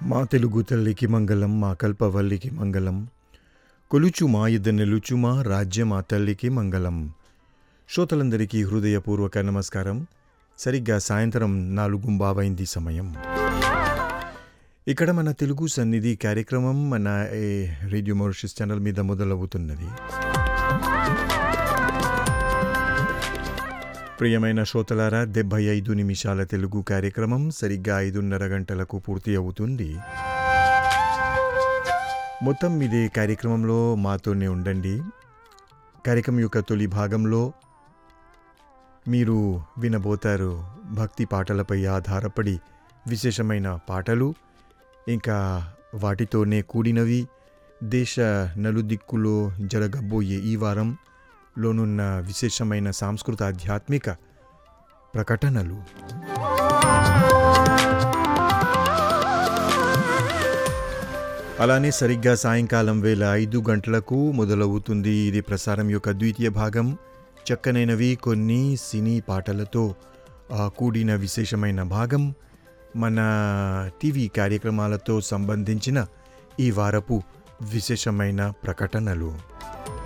మా తెలుగు తల్లికి మంగళం మా కల్పవల్లికి మంగళం కొలుచు మా ఇద్ద నిలుచు మా రాజ్య మా తల్లికి మంగళం శ్రోతలందరికీ హృదయపూర్వక నమస్కారం సరిగ్గా సాయంత్రం నాలుగు బావైంది సమయం ఇక్కడ మన తెలుగు సన్నిధి కార్యక్రమం మన ఏ, రేడియో మోరిషస్ ఛానల్ మీద మొదలవుతున్నది ప్రియమైన శ్రోతలారా డెబ్భై ఐదు నిమిషాల తెలుగు కార్యక్రమం సరిగ్గా ఐదున్నర గంటలకు పూర్తి అవుతుంది మొత్తం ఇదే కార్యక్రమంలో మాతోనే ఉండండి కార్యక్రమం యొక్క తొలి భాగంలో మీరు వినబోతారు భక్తి పాటలపై ఆధారపడి విశేషమైన పాటలు ఇంకా వాటితోనే కూడినవి దేశ నలుదిక్కులో జరగబోయే ఈ వారంలోనున్న విశేషమైన సాంస్కృత ఆధ్యాత్మిక ప్రకటనలు అలానే సరిగ్గా సాయంకాలం వేళ ఐదు గంటలకు మొదలవుతుంది ఇది ప్రసారం యొక్క ద్వితీయ భాగం చక్కనైనవి కొన్ని సినీ పాటలతో ఆ, కూడిన విశేషమైన భాగం మన టీవీ కార్యక్రమాలతో సంబంధించిన ఈ వారపు విశేషమైన ప్రకటనలు